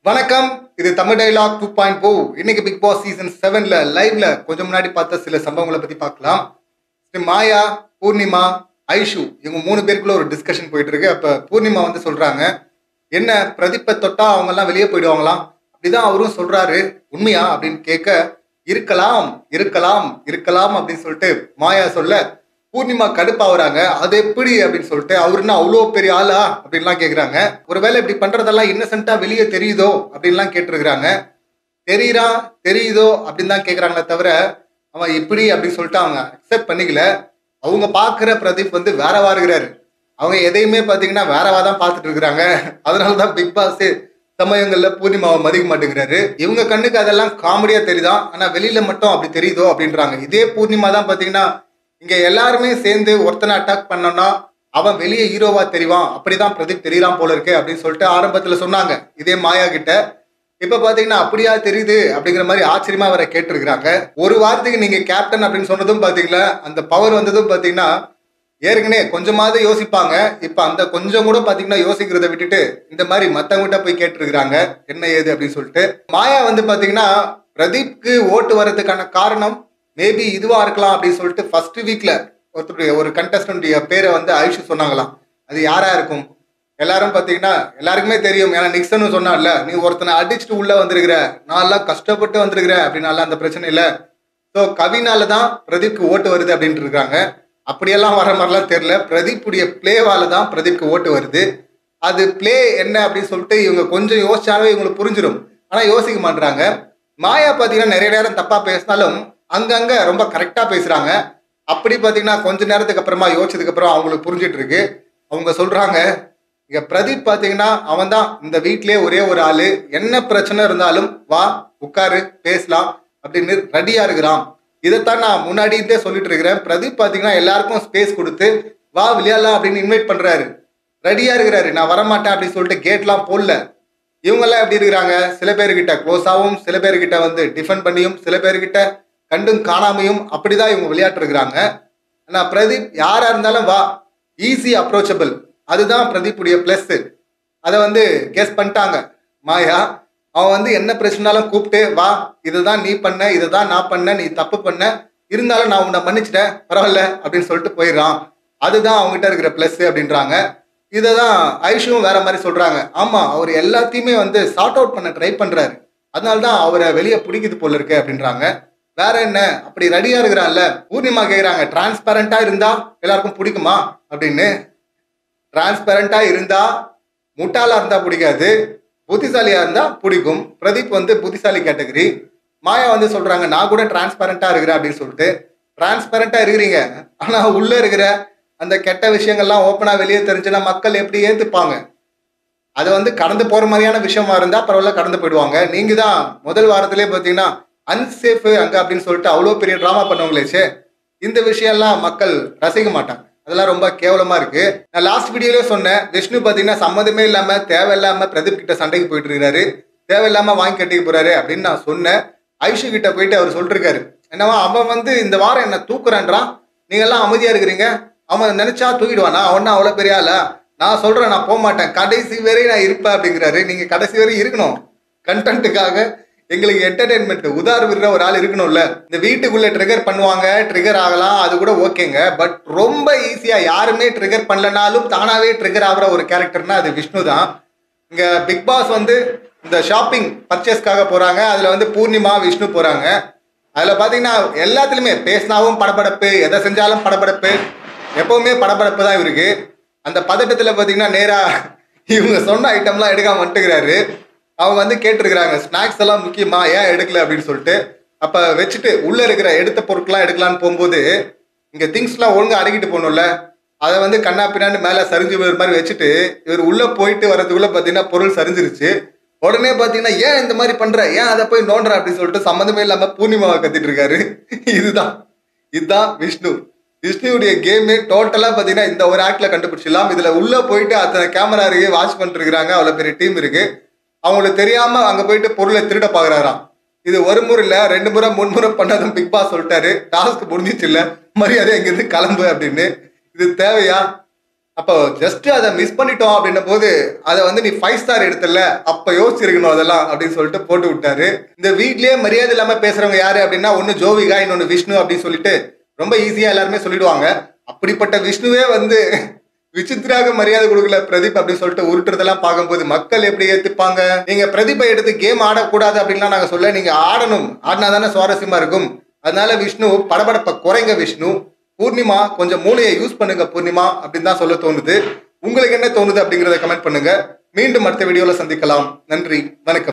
வணக்கம் இது Tamil dialogue two point O இன்னைக்கு பிக் பாஸ் சீசன் செவன்ல லைவ்ல கொஞ்சம் முன்னாடி பார்த்த சில சம்பவங்களை பத்தி பார்க்கலாம் ஸ்ரீ மாயா பூர்ணிமா ஐஷு இவங்க மூணு பேருக்குள்ள ஒரு டிஸ்கஷன் போயிட்டு இருக்கு அப்ப பூர்ணிமா வந்து சொல்றாங்க என்ன பிரதீப்பை தொட்டா அவங்க எல்லாம் வெளியே போயிடுவாங்களாம் அப்படிதான் அவரும் சொல்றாரு உண்மையா அப்படின்னு கேட்க இருக்கலாம் இருக்கலாம் இருக்கலாம் அப்படின்னு சொல்லிட்டு மாயா சொல்ல பூர்ணிமா கடுப்பாவுறாங்க அது எப்படி அப்படின்னு சொல்லிட்டு அவரு என்ன அவ்வளோ பெரிய ஆளா அப்படின்லாம் கேக்குறாங்க ஒருவேளை இப்படி பண்றதெல்லாம் இன்னசென்ட்டா வெளியே தெரியுதோ அப்படின்லாம் கேட்டிருக்கிறாங்க தெரியுறா தெரியுதோ அப்படின்னு தான் கேக்குறாங்களே தவிர அவன் இப்படி அப்படின்னு சொல்லிட்டு அவங்க அக்செப்ட் பண்ணிக்கல அவங்க பாக்குற பிரதீப் வந்து வேறவா இருக்கிறாரு அவங்க எதையுமே பாத்தீங்கன்னா வேறவா தான் பார்த்துட்டு இருக்கிறாங்க அதனாலதான் பிக் பாஸ் சமயங்கள்ல பூர்ணிமாவை மதிக்க மாட்டேங்கிறாரு இவங்க கண்ணுக்கு அதெல்லாம் காமெடியா தெரியுதான் ஆனா வெளியில மட்டும் அப்படி தெரியுதோ அப்படின்றாங்க இதே பூர்ணிமா தான் பாத்தீங்கன்னா இங்க எல்லாருமே சேர்ந்து ஒருத்தனை அட்டாக் பண்ணோம்னா அவன் வெளியே ஹீரோவா தெரிவான் அப்படிதான் பிரதீப் தெரியறான் போல இருக்கு அப்படின்னு சொல்லிட்டு ஆரம்பத்துல சொன்னாங்க இதே மாயா கிட்ட இப்ப பாத்தீங்கன்னா அப்படியா தெரியுது அப்படிங்கிற மாதிரி ஆச்சரியமா வர கேட்டிருக்கிறாங்க ஒரு வாரத்துக்கு நீங்க கேப்டன் அப்படின்னு சொன்னதும் பாத்தீங்களா அந்த பவர் வந்ததும் பாத்தீங்கன்னா ஏற்கனவே கொஞ்சமாவது யோசிப்பாங்க இப்ப அந்த கொஞ்சம் கூட பாத்தீங்கன்னா யோசிக்கிறத விட்டுட்டு இந்த மாதிரி மத்தவங்கிட்ட போய் கேட்டிருக்கிறாங்க என்ன ஏது அப்படின்னு சொல்லிட்டு மாயா வந்து பாத்தீங்கன்னா பிரதீப்க்கு ஓட்டு வர்றதுக்கான காரணம் மேபி இதுவா இருக்கலாம் அப்படின்னு சொல்லிட்டு ஃபர்ஸ்ட் வீக்ல ஒருத்தருடைய ஒரு கண்டஸ்டன்டைய பேரை வந்து ஆயுஷ் சொன்னாங்களாம் அது யாரா இருக்கும் எல்லாரும் பாத்தீங்கன்னா எல்லாருக்குமே தெரியும் ஏன்னா நிக்சனும் சொன்னான்ல நீ ஒருத்தனை அடிச்சுட்டு உள்ள வந்திருக்கிற நான் எல்லாம் கஷ்டப்பட்டு வந்திருக்கிறேன் அப்படின்னால அந்த பிரச்சனை இல்லை ஸோ கவினால தான் பிரதீப்க்கு ஓட்டு வருது அப்படின்ட்டு இருக்காங்க அப்படியெல்லாம் வர மாதிரிலாம் தெரியல பிரதீப்புடைய பிளேவால தான் பிரதீப்க்கு ஓட்டு வருது அது பிளே என்ன அப்படின்னு சொல்லிட்டு இவங்க கொஞ்சம் யோசிச்சாலே இவங்களுக்கு புரிஞ்சிடும் ஆனா யோசிக்க மாட்டாங்க மாயா பாத்தீங்கன்னா நிறைய நேரம் தப்பா பேசினாலும் அங்கங்க ரொம்ப கரெக்டா பேசுறாங்க அப்படி பாத்தீங்கன்னா கொஞ்ச நேரத்துக்கு அப்புறமா யோசிச்சதுக்கு அப்புறம் அவங்களுக்கு புரிஞ்சிட்டு இருக்கு அவங்க சொல்றாங்க இங்க பிரதீப் பாத்தீங்கன்னா அவன் தான் இந்த வீட்லயே ஒரே ஒரு ஆளு என்ன பிரச்சனை இருந்தாலும் வா உட்காரு பேசலாம் அப்படின்னு ரெடியா இருக்கிறான் இதைத்தான் நான் முன்னாடி இருந்தே சொல்லிட்டு இருக்கிறேன் பிரதீப் பாத்தீங்கன்னா எல்லாருக்கும் ஸ்பேஸ் கொடுத்து வா விளையாடலாம் அப்படின்னு இன்வைட் பண்றாரு ரெடியா இருக்கிறாரு நான் வரமாட்டேன் அப்படின்னு சொல்லிட்டு கேட்லாம் போடல இவங்கெல்லாம் எப்படி இருக்கிறாங்க சில பேர்கிட்ட க்ளோஸாகவும் சில பேர்கிட்ட வந்து டிஃபெண்ட் பண்ணியும் சில பேர்கிட்ட கண்டும் காணாமையும் அப்படிதான் இவங்க விளையாட்டு இருக்கிறாங்க ஆனா பிரதீப் யாரா இருந்தாலும் வா ஈஸி அப்ரோச்சபிள் அதுதான் பிரதீப்புடைய பிளஸ் அதை வந்து கெஸ் பண்ணிட்டாங்க மாயா அவன் வந்து என்ன பிரச்சனாலும் கூப்பிட்டு வா இதுதான் நீ பண்ண இதுதான் நான் பண்ண நீ தப்பு பண்ண இருந்தாலும் நான் உன்னை மன்னிச்சிட்டேன் பரவாயில்ல அப்படின்னு சொல்லிட்டு போயிடுறான் அதுதான் அவங்ககிட்ட இருக்கிற பிளஸ் அப்படின்றாங்க இதை தான் ஐஷுவும் வேற மாதிரி சொல்றாங்க ஆமா அவர் எல்லாத்தையுமே வந்து சார்ட் அவுட் பண்ண ட்ரை பண்றாரு அதனால தான் அவரை வெளியே பிடிக்குது போல இருக்கு அப்படின்றாங்க வேற என்ன அப்படி ரெடியா இருக்கிறான்ல பூர்ணிமா கேக்குறாங்க டிரான்ஸ்பரண்டா இருந்தா எல்லாருக்கும் பிடிக்குமா அப்படின்னு டிரான்ஸ்பரண்டா இருந்தா முட்டாளா இருந்தா பிடிக்காது புத்திசாலியா இருந்தா பிடிக்கும் பிரதீப் வந்து புத்திசாலி கேட்டகரி மாயா வந்து சொல்றாங்க நான் கூட டிரான்ஸ்பரண்டா இருக்கிறேன் அப்படின்னு சொல்லிட்டு டிரான்ஸ்பரண்டா இருக்கிறீங்க ஆனா உள்ள இருக்கிற அந்த கெட்ட விஷயங்கள்லாம் ஓப்பனா வெளியே தெரிஞ்சுன்னா மக்கள் எப்படி ஏத்துப்பாங்க அது வந்து கடந்து போற மாதிரியான விஷயமா இருந்தா பரவாயில்ல கடந்து போயிடுவாங்க நீங்க தான் முதல் வாரத்திலே பாத்தீங்கன்னா அன்சேஃப் அங்க அப்படின்னு சொல்லிட்டு அவ்வளோ பெரிய ட்ராமா பண்ணவங்களேச்சே இந்த விஷயம்லாம் மக்கள் ரசிக்க மாட்டாங்க அதெல்லாம் ரொம்ப கேவலமா இருக்கு நான் லாஸ்ட் வீடியோலயே சொன்னேன் விஷ்ணு பாத்தீங்கன்னா சம்மந்தமே இல்லாம தேவையில்லாம பிரதீப் கிட்ட சண்டைக்கு போயிட்டு இருக்காரு தேவையில்லாம வாங்கி கட்டிக்க போறாரு அப்படின்னு நான் சொன்னேன் ஐஷு கிட்ட போயிட்டு அவர் சொல்லிருக்காரு என்னவா அவன் வந்து இந்த வாரம் என்ன தூக்குறான்றான் நீங்க எல்லாம் அமைதியா இருக்கிறீங்க அவன் நினைச்சா தூக்கிடுவானா அவன் அவ்வளவு பெரிய ஆளா நான் சொல்றேன் நான் போக மாட்டேன் கடைசி வரை நான் இருப்பேன் அப்படிங்கிறாரு நீங்க கடைசி வரை இருக்கணும் கண்டென்ட்டுக்காக எங்களுக்கு என்டர்டைன்மெண்ட் உதார விடுற ஒரு ஆள் இருக்கணும்ல இந்த வீட்டுக்குள்ள ட்ரிகர் பண்ணுவாங்க ட்ரிகர் ஆகலாம் அது கூட ஓகேங்க பட் ரொம்ப ஈஸியா யாருமே ட்ரிகர் பண்ணலனாலும் தானாவே ட்ரிகர் ஆகுற ஒரு கேரக்டர்னா அது விஷ்ணு தான் இங்க பிக் பாஸ் வந்து இந்த ஷாப்பிங் பர்ச்சேஸ்க்காக போறாங்க அதுல வந்து பூர்ணிமா விஷ்ணு போறாங்க அதுல பாத்தீங்கன்னா எல்லாத்துலயுமே பேசினாவும் படபடப்பு எதை செஞ்சாலும் படபடப்பு எப்பவுமே படபடப்பு தான் இவருக்கு அந்த பதட்டத்துல பாத்தீங்கன்னா நேரா இவங்க சொன்ன ஐட்டம்லாம் எடுக்காம வந்துட்டுக்கிறாரு அவங்க வந்து கேட்டிருக்கிறாங்க ஸ்நாக்ஸ் எல்லாம் முக்கியமா ஏன் எடுக்கல அப்படின்னு சொல்லிட்டு அப்ப வச்சுட்டு உள்ள இருக்கிற எடுத்த பொருட்கள்லாம் எடுக்கலான்னு போகும்போது இங்க திங்ஸ்லாம் ஒழுங்கா அடக்கிட்டு போகணும்ல அதை வந்து கண்ணா பின்னாண்டு மேல சரிஞ்சு விழுற மாதிரி வச்சுட்டு இவர் உள்ள போயிட்டு வர்றதுக்குள்ள பாத்தீங்கன்னா பொருள் சரிஞ்சிருச்சு உடனே பாத்தீங்கன்னா ஏன் இந்த மாதிரி பண்ற ஏன் அதை போய் நோண்டுற அப்படின்னு சொல்லிட்டு சம்மந்தமே இல்லாம பூர்ணிமாவை கத்திட்டு இருக்காரு இதுதான் இதுதான் விஷ்ணு விஷ்ணுவுடைய கேமே டோட்டலா பாத்தீங்கன்னா இந்த ஒரு ஆக்ட்ல கண்டுபிடிச்சிடலாம் இதுல உள்ள போயிட்டு அத்தனை கேமரா இருக்கு வாட்ச் பண்ணிட்டு இருக்காங்க அவ்வளவு பெரிய டீம் இருக்கு அவங்களுக்கு தெரியாம அங்க போயிட்டு பொருளை திருட பாக்குறாராம் இது ஒரு முறை இல்ல ரெண்டு முறை முன்முறை பண்ணதும் பிக் பாஸ் சொல்லிட்டாரு டாஸ்க் முடிஞ்சிச்சு இல்ல மரியாதை இங்கிருந்து கிளம்பு அப்படின்னு இது தேவையா அப்போ ஜஸ்ட் அதை மிஸ் பண்ணிட்டோம் அப்படின்னும் போது அதை வந்து நீ ஃபைவ் ஸ்டார் எடுத்தல அப்ப யோசிச்சிருக்கணும் அதெல்லாம் அப்படின்னு சொல்லிட்டு போட்டு விட்டாரு இந்த வீட்லயே மரியாதை இல்லாம பேசுறவங்க யாரு அப்படின்னா ஒன்னு ஜோவிகா இன்னொன்னு விஷ்ணு அப்படின்னு சொல்லிட்டு ரொம்ப ஈஸியா எல்லாருமே சொல்லிடுவாங்க அப்படிப்பட்ட விஷ்ணுவே வந்து விசித்ராக மரியாதை கொடுக்கல பிரதீப் அப்படின்னு சொல்லிட்டு உருட்டுறதெல்லாம் பார்க்கும்போது மக்கள் எப்படி ஏத்துப்பாங்க நீங்க பிரதீப்பை எடுத்து கேம் ஆடக்கூடாது அப்படின்லாம் நாங்க சொல்ல நீங்க ஆடணும் ஆடினா தானே சுவாரஸ்யமா இருக்கும் அதனால விஷ்ணு படபடப்பை குறைங்க விஷ்ணு பூர்ணிமா கொஞ்சம் மூளையை யூஸ் பண்ணுங்க பூர்ணிமா அப்படின்னு தான் சொல்ல தோணுது உங்களுக்கு என்ன தோணுது அப்படிங்கறத கமெண்ட் பண்ணுங்க மீண்டும் அடுத்த வீடியோல சந்திக்கலாம் நன்றி வணக்கம்